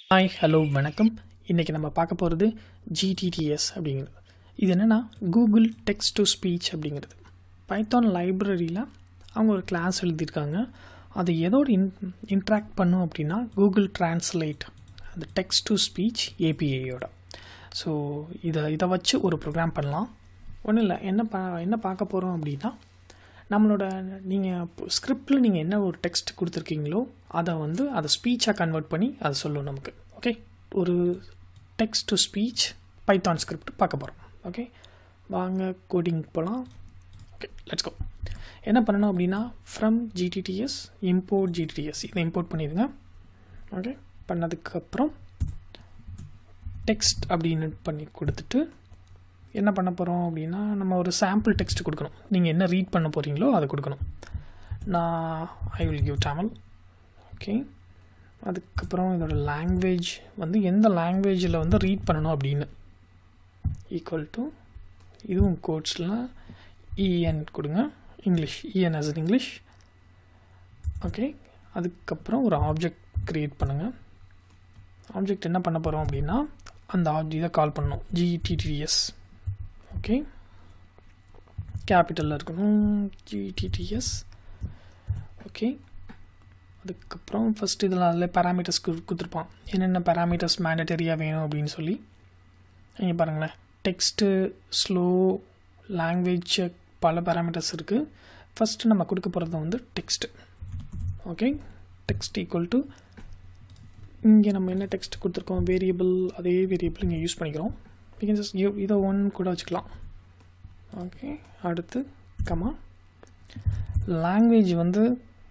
Hi hello வணக்கம் இன்றைக்கி நம்ம பார்க்க போகிறது ஜிடிடிஎஸ் அப்படிங்கிறது இது என்னென்னா கூகுள் டெக்ஸ்ட் டு ஸ்பீச் அப்படிங்கிறது பைத்தான் லைப்ரரியில் அவங்க ஒரு கிளாஸ் எழுதியிருக்காங்க அது எதோடு இன் இன்ட்ராக்ட் பண்ணும் அப்படின்னா கூகுள் டிரான்ஸ்லேட் அந்த டெக்ஸ்ட் டு ஸ்பீச் ஏபிஐயோட ஸோ இதை இதை வச்சு ஒரு ப்ரோக்ராம் பண்ணலாம் ஒன்றும் இல்லை என்ன பா என்ன பார்க்க போகிறோம் அப்படின்னா நம்மளோட நீங்கள் ஸ்கிரிப்டில் நீங்கள் என்ன ஒரு டெக்ஸ்ட் கொடுத்துருக்கீங்களோ அதை வந்து அதை ஸ்பீச்சாக கன்வெர்ட் பண்ணி அதை சொல்லும் நமக்கு ஓகே ஒரு text to speech Python script பார்க்க போகிறோம் ஓகே வாங்க கோடிங் போகலாம் ஓகே லெட்ஸ் கோ என்ன பண்ணணும் அப்படின்னா ஃப்ரம் ஜிடிடிஎஸ் இம்போர்ட் ஜிடிடிஎஸ் இதை இம்போர்ட் பண்ணிடுங்க ஓகே பண்ணதுக்கப்புறம் டெக்ஸ்ட் அப்படின்னு பண்ணி கொடுத்துட்டு என்ன பண்ண போகிறோம் அப்படின்னா நம்ம ஒரு சாம்பிள் டெக்ஸ்ட் கொடுக்கணும் நீங்கள் என்ன ரீட் பண்ண போகிறீங்களோ அதை கொடுக்கணும் நான் I will give Tamil okay அதுக்கப்புறம் இதோட லாங்குவேஜ் வந்து எந்த லாங்குவேஜில் வந்து ரீட் பண்ணணும் அப்படின்னு ஈக்குவல் டு இதுவும் கோட்ஸில் இஎன் கொடுங்க இங்கிலீஷ் இஎன் அஸ் இங்கிலீஷ் ஓகே அதுக்கப்புறம் ஒரு ஆப்ஜெக்ட் க்ரியேட் பண்ணுங்கள் ஆப்ஜெக்ட் என்ன பண்ண போகிறோம் அப்படின்னா அந்த ஆப்ஜெக்ட் இதை கால் பண்ணணும் ஜிடிடிஎஸ் ஓகே கேபிட்டலில் இருக்கணும் ஜிடிடிஎஸ் ஓகே அதுக்கப்புறம் ஃபஸ்ட் இதில் அதில் பேராமீட்டர்ஸ் கொடுத்துருப்பான் என்னென்ன பேராமீட்டர்ஸ் மேண்டட்டரியாக வேணும் அப்படின்னு சொல்லி இங்கே பாருங்களேன் டெக்ஸ்ட்டு ஸ்லோ லாங்குவேஜ் பல பேராமீட்டர்ஸ் இருக்குது ஃபஸ்ட்டு நம்ம கொடுக்க போகிறது வந்து text okay text equal to இங்கே நம்ம என்ன டெக்ஸ்ட் கொடுத்துருக்கோம் வேரியபிள் அதே வேரியபிள் இங்கே யூஸ் பண்ணிக்கிறோம் வி கேன் ஜஸ்ட் கிவ் இதை ஒன் கூட வச்சுக்கலாம் ஓகே அடுத்து கமா லாங்குவேஜ் வந்து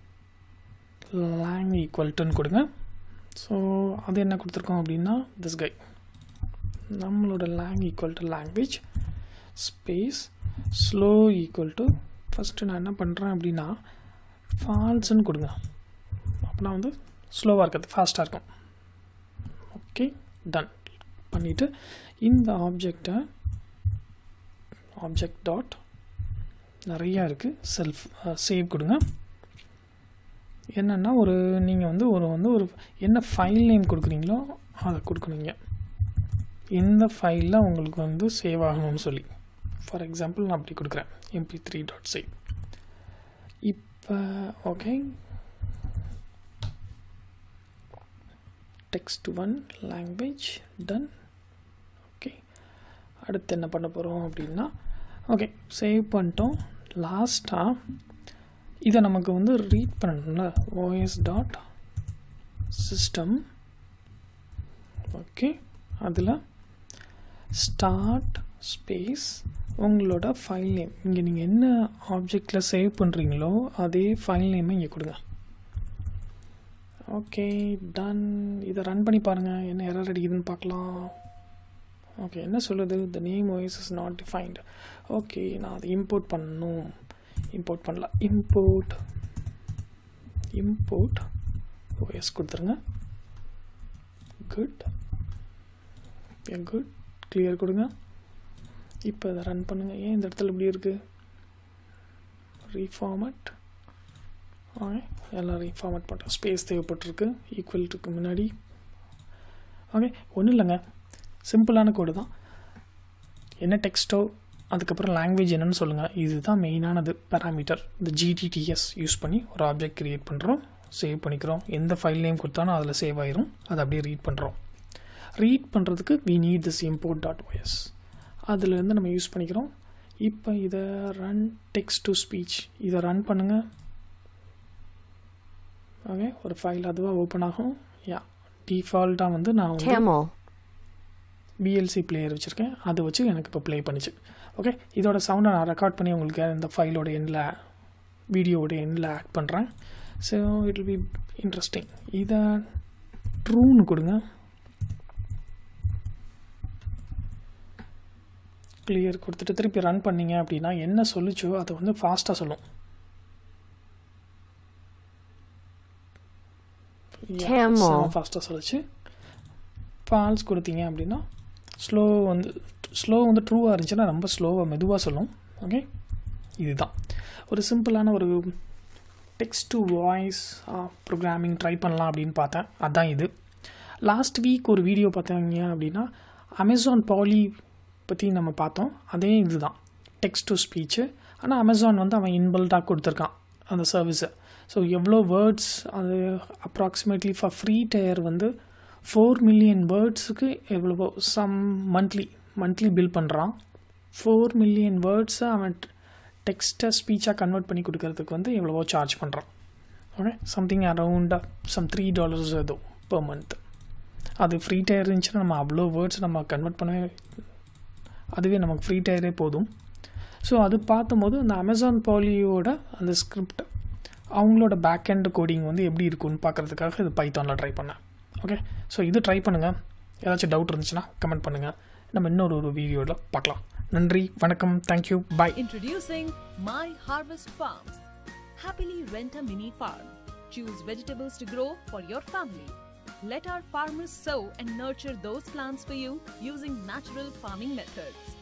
லாங் ஈக்குவல் டுன்னு கொடுங்க ஸோ அது என்ன கொடுத்துருக்கோம் அப்படின்னா திஸ் கை நம்மளோட lang equal to language space slow equal to first நான் என்ன பண்ணுறேன் அப்படின்னா ஃபால்ஸ்ன்னு கொடுங்க அப்படின்னா வந்து ஸ்லோவாக இருக்கிறது ஃபாஸ்ட்டாக இருக்கும் ஓகே டன் பண்ணிவிட்டு இந்த ஆப்ஜெக்டை ஆப்ஜெக்ட் டாட் நிறையா இருக்குது செல்ஃப் சேவ் கொடுங்க என்னென்னா ஒரு நீங்கள் வந்து ஒரு வந்து ஒரு என்ன ஃபைல் நேம் கொடுக்குறீங்களோ அதை கொடுக்கணுங்க இந்த ஃபைலில் உங்களுக்கு வந்து சேவ் ஆகணும்னு சொல்லி ஃபார் எக்ஸாம்பிள் நான் அப்படி கொடுக்குறேன் எம்பி த்ரீ டாட் சேவ் இப்போ okay text one language done okay அடுத்து என்ன பண்ண போகிறோம் அப்படின்னா ஓகே சேவ் பண்ணிட்டோம் லாஸ்ட்டாக இதை நமக்கு வந்து ரீட் பண்ணணும்ல ஓஎஸ் டாட் சிஸ்டம் ஓகே அதில் ஸ்டார்ட் ஸ்பேஸ் உங்களோட ஃபைல் நேம் இங்கே நீங்கள் என்ன ஆப்ஜெக்டில் சேவ் பண்ணுறீங்களோ அதே ஃபைல் நேமை இங்கே கொடுங்க ஓகே டன் இதை ரன் பண்ணி பாருங்கள் என்ன எரர் அடிக்குதுன்னு பார்க்கலாம் ஓகே என்ன சொல்லுது the name voice is not defined okay நான் அதை இம்போர்ட் பண்ணணும் இம்போர்ட் பண்ணல இம்போர்ட் இம்போர்ட் ஓஎஸ் கொடுத்துருங்க குட் குட் கிளியர் கொடுங்க இப்போ இதை ரன் பண்ணுங்கள் ஏன் இந்த இடத்துல இப்படி இருக்குது ரீஃபார்மட் ஓகே எல்லோரும் ஃபார்மேட் பண்ணுறோம் ஸ்பேஸ் தேவைப்பட்டிருக்கு ஈக்குவல்ட்டுக்கு முன்னாடி ஓகே ஒன்றும் இல்லைங்க சிம்பிளான கோடு தான் என்ன டெக்ஸ்ட்டோ அதுக்கப்புறம் லாங்குவேஜ் என்னன்னு சொல்லுங்கள் இதுதான் மெயினானது பேராமீட்டர் இந்த ஜிடிடிஎஸ் யூஸ் பண்ணி ஒரு ஆப்ஜெக்ட் க்ரியேட் பண்ணுறோம் சேவ் பண்ணிக்கிறோம் எந்த ஃபைல் நேம் கொடுத்தாலும் அதில் சேவ் ஆயிரும் அதை அப்படியே ரீட் பண்ணுறோம் ரீட் பண்ணுறதுக்கு we need this import dot OS அதுலேருந்து நம்ம யூஸ் பண்ணிக்கிறோம் இப்போ இதை ரன் டெக்ஸ்ட் டு ஸ்பீச் இதை ரன் பண்ணுங்கள் ஓகே ஒரு ஃபைல் அதுவாக ஓப்பன் ஆகும் யா டிஃபால்ட்டாக வந்து நான் வந்து பிஎல்சி பிளேயர் வச்சுருக்கேன் அதை வச்சு எனக்கு இப்போ ப்ளே பண்ணிச்சு ஓகே இதோட சவுண்டை நான் ரெக்கார்ட் பண்ணி உங்களுக்கு இந்த ஃபைலோட எண்டில் வீடியோவோட எண்டில் ஆட் பண்ணுறேன் so it will be interesting இதை ட்ரூன்னு கொடுங்க கிளியர் கொடுத்துட்டு திருப்பி ரன் பண்ணிங்க அப்படின்னா என்ன சொல்லிச்சோ அதை வந்து ஃபாஸ்ட்டாக சொல்லும் ஃபாஸ்ட்டாக சொல்லிச்சு ஃபால்ஸ் கொடுத்தீங்க அப்படின்னா ஸ்லோ வந்து ஸ்லோ வந்து ட்ரூவாக இருந்துச்சுன்னா ரொம்ப ஸ்லோவாக மெதுவாக சொல்லும் ஓகே இதுதான் ஒரு சிம்பிளான ஒரு text to voice programming try பண்ணலாம் அப்படின்னு பார்த்தேன் அதான் இது லாஸ்ட் வீக் ஒரு வீடியோ பார்த்தாங்க அப்படின்னா அமேசான் பாலி பற்றி நம்ம பார்த்தோம் அதே இதுதான் டெக்ஸ்ட் டு ஸ்பீச்சு ஆனால் அமேசான் வந்து அவன் இன்பில்டாக கொடுத்துருக்கான் அந்த சர்வீஸை ஸோ எவ்வளோ வேர்ட்ஸ் அது அப்ராக்சிமேட்லி ஃபார் ஃப்ரீ டயர் வந்து ஃபோர் மில்லியன் வேர்ட்ஸுக்கு எவ்வளவோ சம் மந்த்லி மந்த்லி பில் பண்ணுறான் ஃபோர் மில்லியன் வேர்ட்ஸை அவன் டெக்ஸ்ட்டை ஸ்பீச்சாக கன்வெர்ட் பண்ணி கொடுக்கறதுக்கு வந்து எவ்வளவோ சார்ஜ் பண்ணுறான் ஓகே சம்திங் அரவுண்டாக சம் த்ரீ டாலர்ஸ் ஏதோ per மந்த் அது ஃப்ரீ டயர் இருந்துச்சுன்னா நம்ம அவ்வளோ வேர்ட்ஸ் நம்ம கன்வெர்ட் பண்ணவே அதுவே நமக்கு ஃப்ரீ டயரே போதும் ஸோ அது பார்க்கும்போது அந்த அமேசான் பாலியோட அந்த ஸ்கிரிப்ட் அவங்களோட பேக் அண்ட் கோடிங் வந்து எப்படி இருக்குன்னு பார்க்குறதுக்காக இது பைத்தானில் ட்ரை பண்ணேன் ஓகே ஸோ இது ட்ரை பண்ணுங்கள் ஏதாச்சும் டவுட் இருந்துச்சுன்னா கமெண்ட் பண்ணுங்கள் நம்ம இன்னொரு ஒரு வீடியோவில் பார்க்கலாம் நன்றி வணக்கம் thank you bye Introducing My Harvest Farms. Happily rent a mini farm. Choose vegetables to grow for your family. Let our farmers sow and nurture those plants for you using natural farming methods.